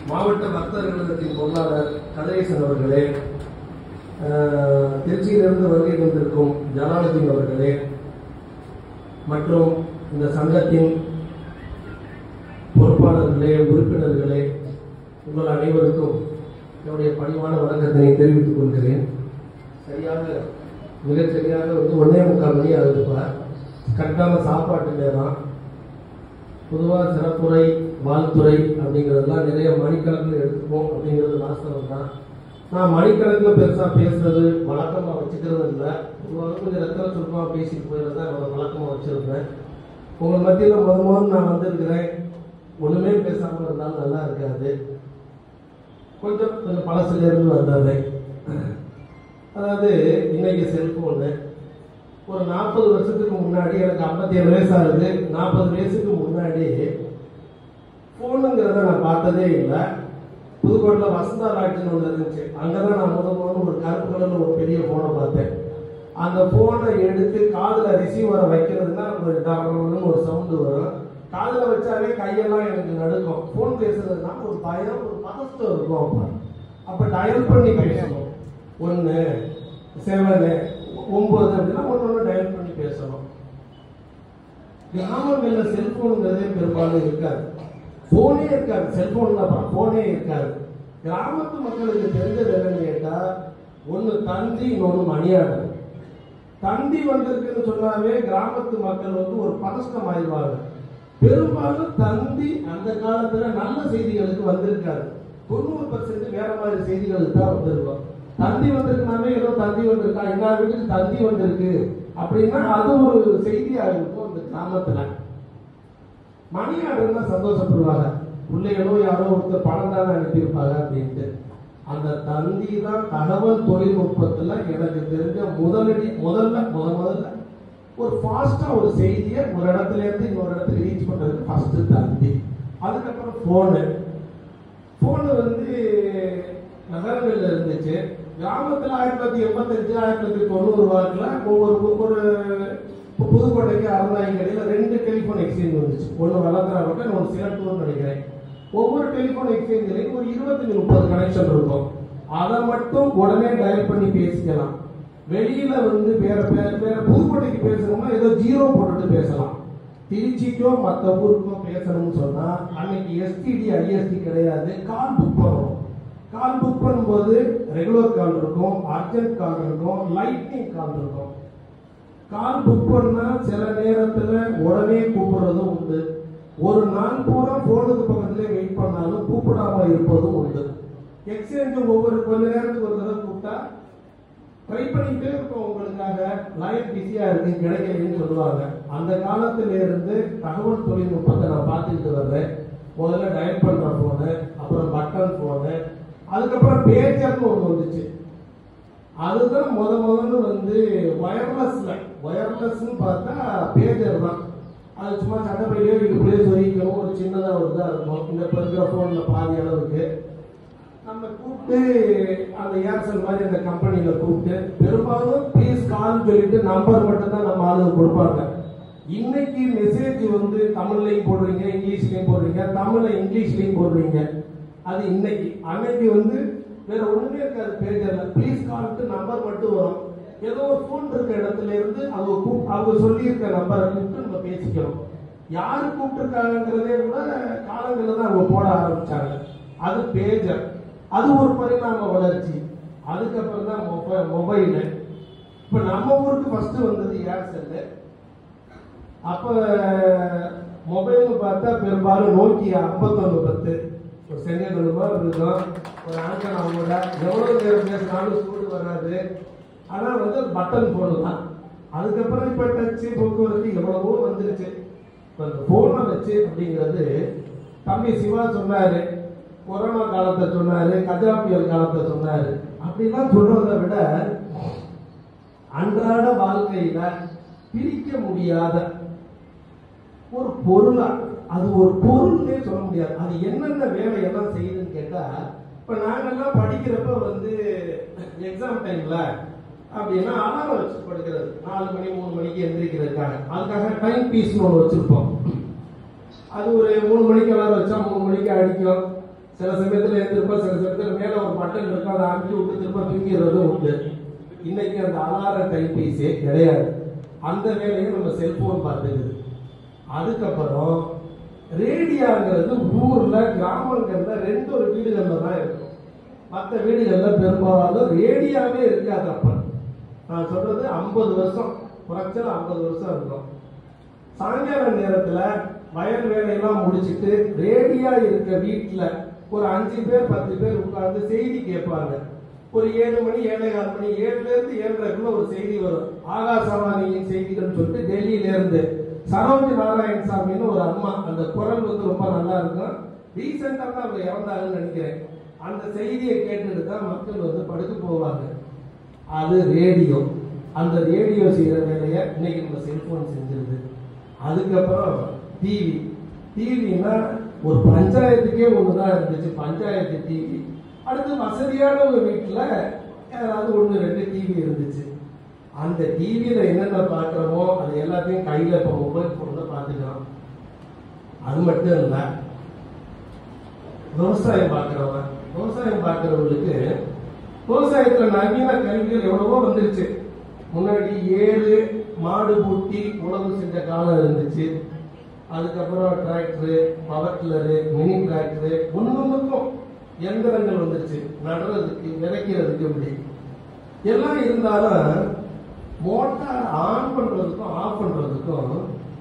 மாவட்ட வர்த்தக கழகத்தின் பொருளாளர் கதிரேசன் அவர்களே அஹ், திருச்சியிலிருந்து வருகை கொண்டிருக்கும் ஜலாலுதீன் அவர்களே மற்றும் இந்த சங்கத்தின் பொறுப்பாளர்களே உறுப்பினர்களே உங்கள் அனைவருக்கும் என்னுடைய பணிவான வணக்கத்தினை தெரிவித்துக் கொள்கிறேன் சரியாக மிகச் சரியாக வந்து ஒன்னே முக்கால் மணி ஆகுதுப்பா கரெக்டான சாப்பாட்டு நேரம் பொதுவாக சிறப்புரை வாழ்த்துறை அப்படிங்கிறதெல்லாம் நிறைய மணிக்கணக்கில் எடுத்துப்போம் அப்படிங்கிறது வாஸ்தவம் தான் நான் மணிக்கணக்கில் பெருசாக பேசுறது வழக்கமாக வச்சுக்கிறது இல்லை பொதுவாக கொஞ்சம் ரத்தன சுருக்கமாக பேசிட்டு போயிடுறது தான் என்னோட வழக்கமாக வச்சுருப்பேன் உங்கள் மத்தியில் முத முதல்ல நான் வந்திருக்கிறேன் ஒன்றுமே பேசாமல் இருந்தாலும் நல்லா இருக்காது கொஞ்சம் கொஞ்சம் பழசுல இருந்து வந்தது அதாவது இன்னைக்கு செல்போனு ஒரு நாற்பது வருஷத்துக்கு முன்னாடி எனக்கு 57 வயசு ஆகுது நாற்பது வயசுக்கு முன்னாடி ஃபோனுங்கிறத நான் பார்த்ததே இல்லை புதுக்கோட்டில் வசந்தா லாட்ஜின்னு ஒன்று இருந்துச்சு அங்கே தான் நான் முதல் முதல்ல ஒரு கருப்பு கலரில் ஒரு பெரிய ஃபோனை பார்த்தேன் அந்த ஃபோனை எடுத்து காதில் ரிசீவரை வைக்கிறதுனா ஒரு டர்ன்னு ஒரு சவுண்டு வரும் காதில் வச்சாலே கையெல்லாம் எனக்கு நடுக்கும் ஃபோன் பேசுறதுனா ஒரு பயம் ஒரு பதஸ்டம் இருக்கும் அப்போ அப்போ டயல் பண்ணி பேசணும் ஒன்று செவனு ஒம்பது அப்படின்னா ஒன்று ஒன்று டயல் பண்ணி பேசணும் கிராமங்களில் செல்போனுங்கிறதே பெரும்பாலும் இருக்காது போனே இருக்காது செல்போன் அப்புறம் போனே இருக்காது கிராமத்து மக்களுக்கு தெரிஞ்சது என்னன்னு கேட்டா ஒண்ணு தந்தி இன்னொன்னு மணியாடு தந்தி வந்திருக்குன்னு சொன்னாவே கிராமத்து மக்கள் வந்து ஒரு பதஷ்டம் ஆயிடுவாங்க பெரும்பாலும் தந்தி அந்த காலத்துல நல்ல செய்திகளுக்கு வந்திருக்காது தொண்ணூறு பர்சன்ட் வேற மாதிரி செய்திகளுக்கு தான் வந்திருக்கும் தந்தி வந்திருக்குனாவே ஏதோ தந்தி வந்திருக்கா எல்லா வீட்டுக்கு தந்தி வந்திருக்கு அப்படின்னா அது ஒரு செய்தியா இருக்கும் அந்த கிராமத்துல மணி ஆர்டர்னா சந்தோஷப்படுவாங்க பிள்ளைகளோ யாரோ ஒருத்தர் பணம் தானே அனுப்பியிருப்பாங்க அப்படின்ட்டு அந்த தந்தி தான் தகவல் தொழில்நுட்பத்துல எனக்கு தெரிஞ்ச முதலடி முதல்ல முத முதல்ல ஒரு ஃபாஸ்டா ஒரு செய்தியை ஒரு இடத்துல இருந்து இன்னொரு இடத்துக்கு ரீச் பண்றதுக்கு ஃபர்ஸ்ட் தந்தி அதுக்கப்புறம் போனு போன் வந்து நகரங்கள்ல இருந்துச்சு கிராமத்துல ஆயிரத்தி தொள்ளாயிரத்தி எண்பத்தஞ்சு ஆயிரத்தி தொள்ளாயிரத்தி தொண்ணூறு வாக்குல ஒவ்வொரு ஒவ்வொரு இப்போ புதுக்கோட்டைக்கு அறந்தாங்கிடையில ரெண்டு டெலிஃபோன் எக்ஸ்சேஞ்ச் வந்துச்சு ஒன்று வளர்க்குறா ரோட்ல இன்னொன்று சிறட்டூர்னு நினைக்கிறேன் ஒவ்வொரு டெலிஃபோன் எக்ஸ்சேஞ்சிலையும் ஒரு இருபத்தஞ்சு முப்பது கனெக்ஷன் இருக்கும் அதை மட்டும் உடனே டயல் பண்ணி பேசிக்கலாம் வெளியில வந்து வேற வேற வேற புதுக்கோட்டைக்கு பேசணும்னா ஏதோ ஜீரோ போட்டுட்டு பேசலாம் திருச்சிக்கோ மற்ற ஊருக்கோ பேசணும்னு சொன்னா அன்னைக்கு எஸ்டிடி ஐஎஸ்டி கிடையாது கால் புக் பண்ணணும் கால் புக் பண்ணும்போது ரெகுலர் கால் இருக்கும் அர்ஜென்ட் கால் இருக்கும் லைட்னிங் கால் இருக்கும் கால் புக் பண்ணா சில நேரத்துல உடனே கூப்பிடுறதும் உண்டு ஒரு நாள் பூரா போனுக்கு பக்கத்துல வெயிட் பண்ணாலும் கூப்பிடாம இருப்பதும் உண்டு எக்ஸ்சேஞ்ச் ஒவ்வொரு கொஞ்ச நேரத்துக்கு ஒரு தடவை கூப்பிட்டா ட்ரை பண்ணிட்டே இருக்கோம் உங்களுக்காக லைன் பிஸியா இருக்கு கிடைக்கலன்னு சொல்லுவாங்க அந்த காலத்துல இருந்து தகவல் தொழில்நுட்பத்தை நான் பார்த்துக்கிட்டு வர்றேன் முதல்ல டயல் பண்ற போனு அப்புறம் பட்டன் போனு அதுக்கப்புறம் பேஜர்னு ஒன்று வந்துச்சு அதுதான் முத முதல்ல வந்து வயர்லெஸ்ல வயர்லெஸ்னு பார்த்தா பேஜர் தான் அது சும்மா சட்டப்பையிலே வீட்டுக்குள்ளேயே சொல்லிக்கணும் ஒரு சின்னதா ஒரு இதா இருக்கும் இந்த இப்ப இருக்கிற போன்ல பாதி அளவுக்கு நம்ம கூப்பிட்டு அந்த ஏர்செல் மாதிரி அந்த கம்பெனியில கூப்பிட்டு பெரும்பாலும் ப்ளீஸ் கால் சொல்லிட்டு நம்பர் மட்டும் தான் நம்ம ஆளுங்க கொடுப்பாங்க இன்னைக்கு மெசேஜ் வந்து தமிழ்லையும் போடுறீங்க இங்கிலீஷ்லயும் போடுறீங்க தமிழ்ல இங்கிலீஷ்லயும் போடுறீங்க அது இன்னைக்கு அன்னைக்கு வந்து வேற ஒண்ணுமே இருக்காது பேஜர்ல ப்ளீஸ் கால்ட்டு நம்பர் மட்டும் வரும் ஏதோ ஒரு ஃபோன் இருக்க இடத்துல இருந்து அவங்க கூப் அவங்க சொல்லியிருக்க நம்பரை கூப்பிட்டு நம்ம பேசிக்கிறோம் யாரு கூப்பிட்டுருக்காங்கிறதே கூட காலங்களில் தான் அவங்க போட ஆரம்பிச்சாங்க அது பேஜர் அது ஒரு பரிணாம வளர்ச்சி அதுக்கப்புறம் தான் மொபைல் மொபைலு இப்போ நம்ம ஊருக்கு ஃபர்ஸ்ட் வந்தது ஏர்செல்லு அப்ப மொபைல்னு பார்த்தா பெரும்பாலும் நோக்கியா ஐம்பத்தொன்னு பத்து ஒரு செங்கல் மாதிரி இருக்கும் ஒரு ஆங்கன் அவங்களோட எவ்வளவு நேரம் பேசினாலும் சூடு வராது ஆனா வந்து பட்டன் போனு தான் அதுக்கப்புறம் இப்ப டச்சு போக்குவரத்து எவ்வளவோ வந்துருச்சு இப்ப இந்த போனை வச்சு அப்படிங்கிறது தம்பி சிவா சொன்னாரு கொரோனா காலத்தை சொன்னாரு கஜா புயல் காலத்தை சொன்னாரு அப்படிலாம் சொல்றதை விட அன்றாட வாழ்க்கையில பிரிக்க முடியாத ஒரு பொருளா அது ஒரு பொருள்னே சொல்ல முடியாது அது என்னென்ன வேலை எல்லாம் செய்யுதுன்னு கேட்டா இப்ப நாங்கெல்லாம் படிக்கிறப்ப வந்து எக்ஸாம் டைம்ல அப்படின்னா அலாரம் வச்சு படுக்கிறது நாலு மணி மூணு மணிக்கு எந்திரிக்கிறதுக்காக அதுக்காக டைம் பீஸ்னு ஒன்று வச்சிருப்போம் அது ஒரு மூணு மணிக்கு அலாரம் வச்சா மூணு மணிக்கு அடிக்கும் சில சமயத்துல எழுந்திருப்போம் சில சமயத்துல மேல ஒரு பட்டன் இருக்கும் அதை அமைச்சு விட்டு திரும்ப தூங்கிறதும் உண்டு இன்னைக்கு அந்த அலார டைப்பீஸே கிடையாது அந்த வேலையை நம்ம செல்போன் பார்த்துக்குது அதுக்கப்புறம் ரேடியோங்கிறது ஊர்ல கிராமங்கள்ல ரெண்டு ஒரு வீடுகள்ல தான் இருக்கும் மற்ற வீடுகள்ல பெரும்பாலும் ரேடியோவே இருக்காது அப்ப நான் சொல்றது ஐம்பது வருஷம் குறைச்சல் ஐம்பது வருஷம் இருக்கும் சாயங்கால நேரத்துல வயல் வேலையெல்லாம் முடிச்சிட்டு ரேடியா இருக்க வீட்டுல ஒரு அஞ்சு பேர் பத்து பேர் உட்கார்ந்து செய்தி கேட்பாங்க ஒரு ஏழு மணி ஏழை கால் மணி ஏழுல இருந்து ஏழரைக்குள்ள ஒரு செய்தி வரும் ஆகாசவாணியின் செய்திகள் சொல்லிட்டு டெல்லியில இருந்து சரோஜ் நாராயணசாமின்னு ஒரு அம்மா அந்த குரல் வந்து ரொம்ப நல்லா இருக்கும் ரீசெண்டா தான் அவங்க இறந்தாங்கன்னு நினைக்கிறேன் அந்த செய்தியை கேட்டுட்டு தான் மக்கள் வந்து படுக்க போவாங்க அது ரேடியோ அந்த ரேடியோ செய்யற வேலையை இன்னைக்கு நம்ம செல்போன் செஞ்சிருது அதுக்கப்புறம் டிவி டிவினா ஒரு பஞ்சாயத்துக்கே ஒண்ணுதான் இருந்துச்சு பஞ்சாயத்து டிவி அடுத்து வசதியான ஒரு வீட்டுல ஏதாவது ஒண்ணு ரெண்டு டிவி இருந்துச்சு அந்த டிவியில என்னென்ன பார்க்கறோமோ அது எல்லாத்தையும் கையில இப்ப மொபைல் போன்ல பார்த்துக்கிறோம் அது மட்டும் இல்ல விவசாயம் பார்க்கிறவங்க விவசாயம் பார்க்கிறவங்களுக்கு விவசாயத்துல நவீன கருவிகள் எவ்வளவோ வந்துருச்சு முன்னாடி ஏழு மாடு பூட்டி உழவு செஞ்ச காலம் இருந்துச்சு அதுக்கப்புறம் tractor power tiller mini tractor ஒன்னொன்னுக்கும் எந்திரங்கள் வந்துருச்சு நடுறதுக்கு விதைக்கிறதுக்கு இப்படி எல்லாம் இருந்தாலும் மோட்டார் ஆன் பண்றதுக்கும் ஆஃப் பண்றதுக்கும்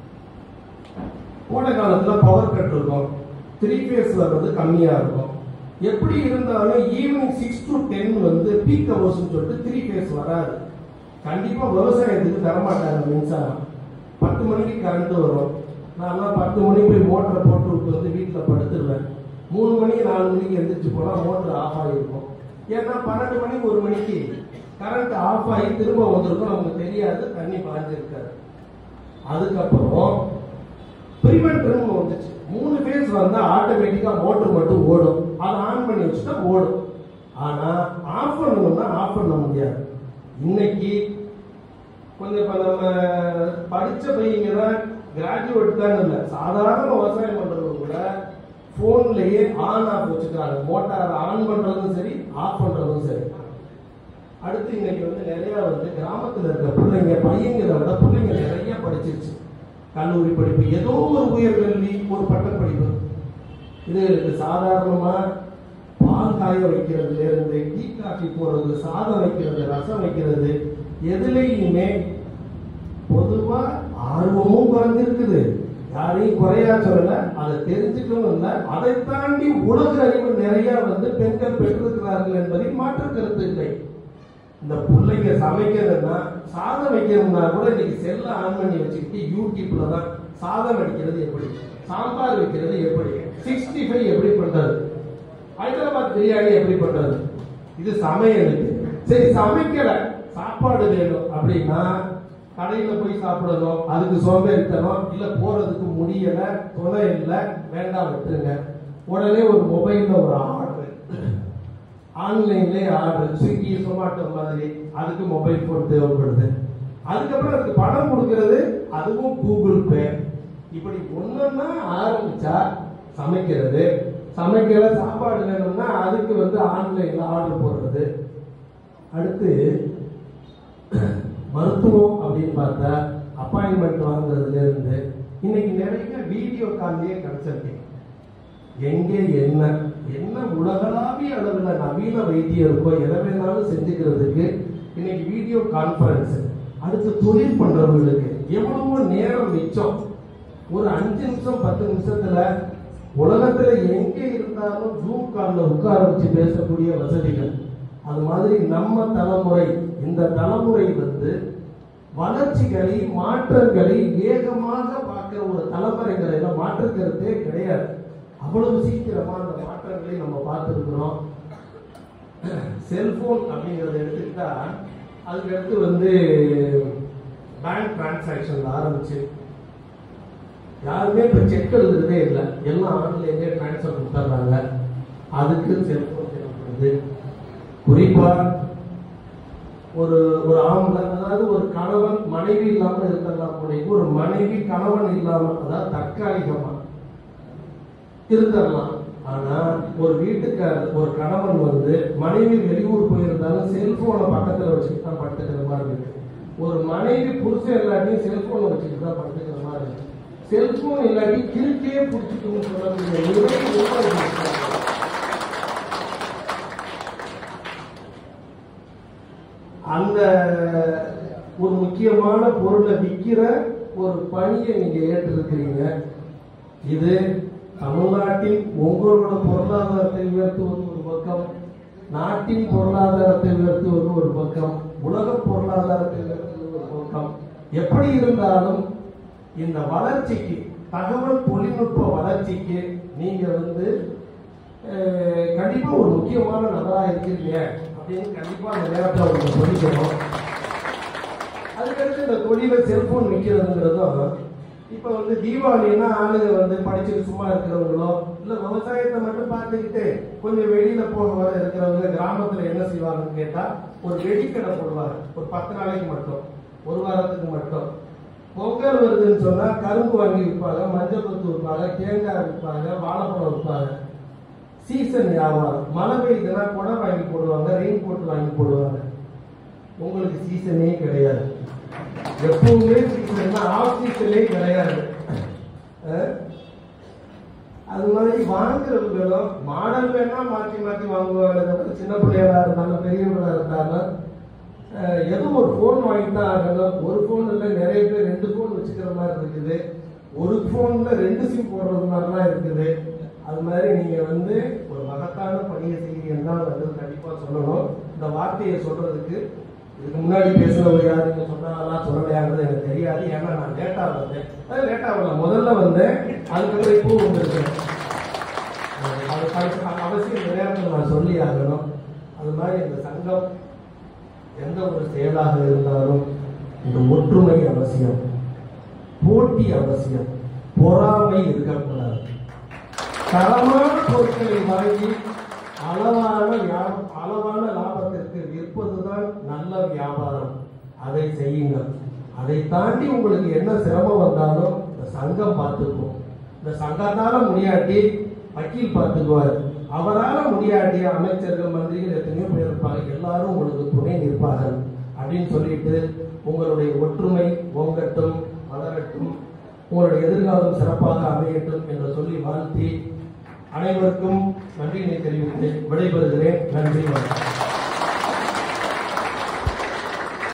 கோடை காலத்துல பவர் கட் இருக்கும் த்ரீ பேஸ் வர்றது கம்மியா இருக்கும் எப்படி இருந்தாலும் ஈவினிங் சிக்ஸ் டு டென் வந்து பீக் ஹவர்ஸ் சொல்லிட்டு த்ரீ பேஸ் வராது கண்டிப்பா விவசாயத்துக்கு தரமாட்டாங்க மின்சாரம் பத்து மணிக்கு கரண்ட் வரும் நான்லாம் பத்து மணிக்கு போய் மோட்டரை போட்டு விட்டு வந்து வீட்டில் படுத்துருவேன் மூணு மணி நாலு மணிக்கு எந்திரிச்சு போனா மோட்டர் ஆஃப் ஆகிருக்கும் ஏன்னா பன்னெண்டு மணிக்கு ஒரு மணிக்கு கரண்ட் ஆஃப் ஆகி திரும்ப வந்திருக்கும் நமக்கு தெரியாது தண்ணி பாய்ஞ்சிருக்காது அதுக்கப்புறம் ப்ரிவென்டர்னு வந்துச்சு மூணு பேஸ் வந்தா ஆட்டோமேட்டிக்கா மோட்டர் மட்டும் ஓடும் அதை ஆன் பண்ணி வச்சுட்டா ஓடும் ஆனா ஆஃப் பண்ணணும்னா ஆஃப் பண்ண முடியாது இன்னைக்கு கொஞ்சம் இப்ப நம்ம படிச்ச பையங்க தான் கிராஜுவேட் தான் இல்ல சாதாரண விவசாயம் பண்றவங்க கூட போன்லயே ஆன் ஆஃப் வச்சுக்கிறாங்க மோட்டார் ஆன் பண்றதும் சரி ஆஃப் பண்றதும் சரி அடுத்து இன்னைக்கு வந்து நிறைய வந்து கிராமத்துல இருக்க பிள்ளைங்க பையங்களை விட பிள்ளைங்க நிறைய படிச்சிருச்சு கல்லூரி படிப்பு ஏதோ ஒரு உயர்கல்வி ஒரு பட்டப்படிப்பு இது சாதாரணமா பால் காய வைக்கிறதுல இருந்து டீ காஃபி போடுறது சாதம் வைக்கிறது ரசம் வைக்கிறது எதுலையுமே பொதுவா ஆர்வமும் குறைஞ்சிருக்குது யாரையும் குறையா சொல்லல அதை தெரிஞ்சுக்கணும் இல்ல அதை தாண்டி உலக அறிவு நிறைய வந்து பெண்கள் பெற்றிருக்கிறார்கள் என்பதில் மாற்று கருத்து இல்லை இந்த பிள்ளைங்க சமைக்கிறதுன்னா சாதம் வைக்கிறதுனா கூட இன்னைக்கு செல்ல ஆன் பண்ணி வச்சுக்கிட்டு யூடியூப்ல தான் சாதம் அடிக்கிறது எப்படி சாம்பார் வைக்கிறது எப்படி சிக்ஸ்டி ஃபைவ் எப்படி பண்றது ஹைதராபாத் பிரியாணி எப்படி பண்றது இது சமையலுக்கு சரி சமைக்கல சாப்பாடு வேணும் அப்படின்னா கடையில போய் சாப்பிடணும் அதுக்கு சோம்பேறித்தனம் இல்ல போறதுக்கு முடியல துணை இல்ல வேண்டாம் விட்டுருங்க உடனே ஒரு மொபைல்ல ஒரு ஆர்டர் ஆன்லைன்லயே ஆர்டர் ஸ்விக்கி சொமாட்டோ மாதிரி அதுக்கு மொபைல் போன் தேவைப்படுது அதுக்கப்புறம் அதுக்கு பணம் கொடுக்கிறது அதுவும் கூகுள் பே இப்படி ஒன்னொன்னா ஆரம்பிச்சா சமைக்கிறது சமைக்கிற சாப்பாடு வேணும்னா அதுக்கு வந்து ஆன்லைன்ல ஆர்டர் போடுறது அடுத்து மருத்துவம் அப்படின்னு பார்த்தா அப்பாயின்மெண்ட் வாங்குறதுல இருந்து இன்னைக்கு நிறைய வீடியோ கால்லயே கன்சல்டிங் எங்கே என்ன என்ன உலகளாவிய அளவுல நவீன வைத்தியம் இருக்கோ எதை வேணாலும் செஞ்சுக்கிறதுக்கு இன்னைக்கு வீடியோ கான்பரன்ஸ் அடுத்து தொழில் பண்றவங்களுக்கு எவ்வளவோ நேரம் மிச்சம் ஒரு அஞ்சு நிமிஷம் பத்து நிமிஷத்துல உலகத்துல எங்க இருந்தாலும் ஜூம் கால்ல உட்கார வச்சு பேசக்கூடிய வசதிகள் அது மாதிரி நம்ம தலைமுறை இந்த தலைமுறை வந்து வளர்ச்சிகளை மாற்றங்களை வேகமாக பார்க்கிற ஒரு தலைமுறைகளை எல்லாம் மாற்று கருத்தே கிடையாது அவ்வளவு சீக்கிரமா அந்த மாற்றங்களை நம்ம பார்த்துருக்கிறோம் செல்போன் அப்படிங்கறத எடுத்துக்கிட்டா அதுக்கு அடுத்து வந்து பேங்க் டிரான்சாக்ஷன் ஆரம்பிச்சு யாருமே இப்ப செக் எழுதுறதே இல்லை எல்லாம் ஆன்லைன்லயே டிரான்ஸ்ஃபர் கொடுத்துட்றாங்க அதுக்கு செல்போன் தேவைப்படுது குறிப்பா ஒரு ஒரு ஆம்பளை அதாவது ஒரு கணவன் மனைவி இல்லாம இருக்கலாம் கூட ஒரு மனைவி கணவன் இல்லாம அதாவது தற்காலிகமா இருந்துடலாம் ஆனா ஒரு வீட்டுக்காரர் ஒரு கணவன் வந்து மனைவி வெளியூர் போயிருந்தாலும் செல்போனை பக்கத்துல வச்சுட்டு தான் படுத்துக்கிற மாதிரி இருக்கு ஒரு மனைவி புருஷன் இல்லாட்டியும் செல்போனை வச்சுட்டு தான் படுத்துக்கிற மாதிரி இருக்கு செல்போன் இல்லாட்டி கிறுக்கே பிடிச்சிக்கணும்னு சொல்லக்கூடிய நிலை உருவாகிருக்கு. அந்த ஒரு முக்கியமான பொருளை விற்கிற ஒரு பணியை நீங்க ஏற்றிருக்கிறீங்க இது தமிழ்நாட்டின் உங்களோட பொருளாதாரத்தை உயர்த்துவது ஒரு பக்கம் நாட்டின் பொருளாதாரத்தை உயர்த்துவது ஒரு பக்கம் உலக பொருளாதாரத்தை உயர்த்துவது ஒரு பக்கம் எப்படி இருந்தாலும் இந்த வளர்ச்சிக்கு தகவல் தொழில்நுட்ப வளர்ச்சிக்கு நீங்க வந்து அஹ், கண்டிப்பா ஒரு முக்கியமான நபரா இருக்கீங்க அப்படின்னு கண்டிப்பா அந்த நேரத்தில் அவங்க சொல்லிக்கணும் அதுக்கடுத்து இந்த தொழில செல்போன் விற்கிறதுங்கிறதும் இப்ப வந்து தீபாவளின்னா ஆளுங்க வந்து படிச்சுட்டு சும்மா இருக்கிறவங்களோ இல்ல விவசாயத்தை மட்டும் பார்த்துக்கிட்டு கொஞ்சம் வெளியில போக வர இருக்கிறவங்க கிராமத்துல என்ன செய்வாங்கன்னு கேட்டா ஒரு வெடிக்கடை போடுவாங்க ஒரு பத்து நாளைக்கு மட்டும் ஒரு வாரத்துக்கு மட்டும் பொங்கல் வருதுன்னு சொன்னா கரும்பு வாங்கி விற்பாங்க மஞ்சள் கொத்து விற்பாங்க தேங்காய் விற்பாங்க வாழைப்பழம் விற்பாங்க சீசன் வியாபாரம் மழை பெய்யுதுன்னா குடம் வாங்கி போடுவாங்க ரெயின் கோட் வாங்கி போடுவாங்க உங்களுக்கு சீசனே கிடையாது எப்பவுமே சீசன் ஆஃப் சீசனே கிடையாது அஹ்? அது மாதிரி வாங்குறவங்களும் மாடல் வேணா மாற்றி மாற்றி வாங்குவாங்க தவிர சின்ன பிள்ளைகளா இருந்தாலும் பெரியவங்களா இருந்தாலும் அஹ், ஏதோ ஒரு ஃபோன் வாங்கி தான் ஆகணும் ஒரு ஃபோன் இல்லை நிறைய பேர் ரெண்டு ஃபோன் வச்சுக்கிற மாதிரி இருக்குது ஒரு ஃபோன்ல ரெண்டு சிம் போடுறது மாதிரிலாம் இருக்குது அது மாதிரி நீங்க வந்து ஒரு மகத்தான பணியை செய்கிறீங்கன்னு தான் வந்து கண்டிப்பா சொல்லணும் இந்த வார்த்தையை சொல்றதுக்கு இதுக்கு முன்னாடி பேசுனவங்க யாரு நீங்க சொன்னாலாம் சொல்லலையாங்கிறது எனக்கு தெரியாது ஏன்னா நான் லேட்டா வந்தேன் அது லேட்டா வரல முதல்ல வந்தேன் அதுக்கப்புறம் இப்போ வந்திருக்கேன் அஹ் அது கண்டிப்பா அவசியம் இந்த நேரத்தில் நான் சொல்லி ஆகணும் அது மாதிரி இந்த சங்கம் எந்த ஒரு செயலாக இருந்தாலும் இந்த ஒற்றுமை அவசியம் போட்டி அவசியம் பொறாமை இருக்கக்கூடாது தரமான பொருட்களை வாங்கி அளவான வியா- அளவான லாபத்திற்கு விற்பதுதான் நல்ல வியாபாரம் அதை செய்யுங்கள் அதை தாண்டி உங்களுக்கு என்ன சிரமம் வந்தாலும் இந்த சங்கம் பார்த்துக்கும் இந்த சங்கத்தால முடியாட்டி வக்கீல் பார்த்துக்குவார் அவரால முடியாட்டி அமைச்சர்கள் மந்திரிகள் எத்தனையோ பேர் இருப்பாங்க எல்லாரும் உங்களுக்கு துணை நிற்பார்கள் அப்படின்னு சொல்லிட்டு உங்களுடைய ஒற்றுமை ஓங்கட்டும் வளரட்டும் உங்களுடைய எதிர்காலம் சிறப்பாக அமையட்டும் என்று சொல்லி வாழ்த்தி அனைவருக்கும் நன்றியினை தெரிவித்து விடைபெறுகிறேன் நன்றி வணக்கம்